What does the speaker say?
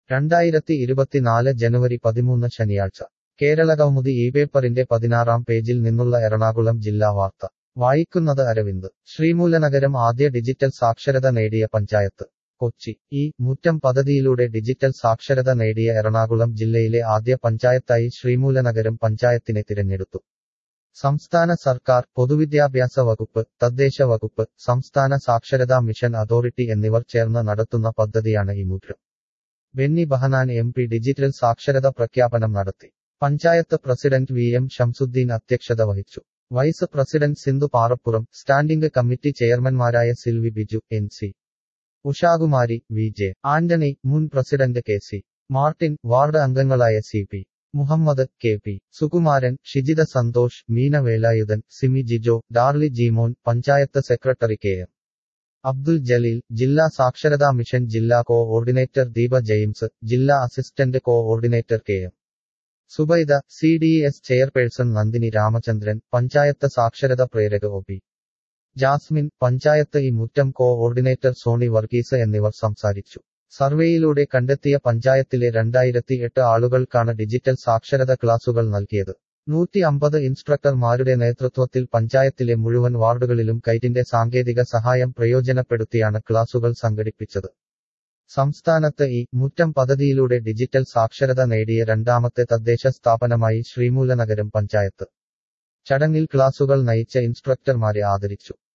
രണ്ടായിരത്തി ഇരുപത്തിനാല് ജനുവരി പതിമൂന്ന് ശനിയാഴ്ച കേരളകൗമുദി ഈ പേപ്പറിന്റെ പതിനാറാം പേജിൽ നിന്നുള്ള എറണാകുളം ജില്ലാ വാർത്ത വായിക്കുന്നത് അരവിന്ദ് ശ്രീമൂലനഗരം ആദ്യ ഡിജിറ്റൽ സാക്ഷരത നേടിയ പഞ്ചായത്ത് കൊച്ചി ഈ മുറ്റം പദ്ധതിയിലൂടെ ഡിജിറ്റൽ സാക്ഷരത നേടിയ എറണാകുളം ജില്ലയിലെ ആദ്യ പഞ്ചായത്തായി ശ്രീമൂലനഗരം പഞ്ചായത്തിനെ തിരഞ്ഞെടുത്തു സംസ്ഥാന സർക്കാർ പൊതുവിദ്യാഭ്യാസ വകുപ്പ് തദ്ദേശ വകുപ്പ് സംസ്ഥാന സാക്ഷരതാ മിഷൻ അതോറിറ്റി എന്നിവർ ചേർന്ന് നടത്തുന്ന പദ്ധതിയാണ് ഈ മുദ്രം Benny Behanan M P digital സാക്ഷരത പ്രഖ്യാപനം നടത്തി panchayat president V M Shamsuddeen അധ്യക്ഷത വഹിച്ചു vice president Sindhu Parappuram standing committee ചെയർമാൻമാരായ Silvy Biju N C Ushakumari V J Antony മുൻ president K C Martin ward അംഗങ്ങളായ C P Muhammad K P Sukumaran Shijitha Santhosh Meena Velayudhan Simi Jijo Darly Jeemon panchayat secretary K M Abdul Jaleel ജില്ലാ സാക്ഷരതാ മിഷൻ ജില്ലാ കോഓർഡിനേറ്റർ ദീപ ജെയിംസ് ജില്ലാ assistant coordinator K M Zubaida C D S chairperson Nandini Ramachandran panchayat സാക്ഷരത പ്രേരക O P Jasmine panchayat ഈ മുറ്റം കോഓർഡിനേറ്റർ സോണി വർഗീസ് എന്നിവർ സംസാരിച്ചു സർവേയിലൂടെ കണ്ടെത്തിയ പഞ്ചായത്തിലെ രണ്ടായിരത്തി എട്ട് ആളുകൾക്കാണ് ഡിജിറ്റൽ സാക്ഷരത ക്ലാസുകൾ നൽകിയത് നൂറ്റി അമ്പത് ഇൻസ്ട്രക്ടർമാരുടെ നേതൃത്വത്തിൽ പഞ്ചായത്തിലെ മുഴുവൻ വാർഡുകളിലും കൈറ്റിന്റെ സാങ്കേതിക സഹായം പ്രയോജനപ്പെടുത്തിയാണ് ക്ലാസുകൾ സംഘടിപ്പിച്ചത് സംസ്ഥാനത്ത് ഈ മുറ്റം പദ്ധതിയിലൂടെ ഡിജിറ്റൽ സാക്ഷരത നേടിയ രണ്ടാമത്തെ തദ്ദേശ സ്ഥാപനമായി ശ്രീമൂലനഗരം പഞ്ചായത്ത് ചടങ്ങിൽ ക്ലാസുകൾ നയിച്ച ഇൻസ്ട്രക്ടർമാരെ ആദരിച്ചു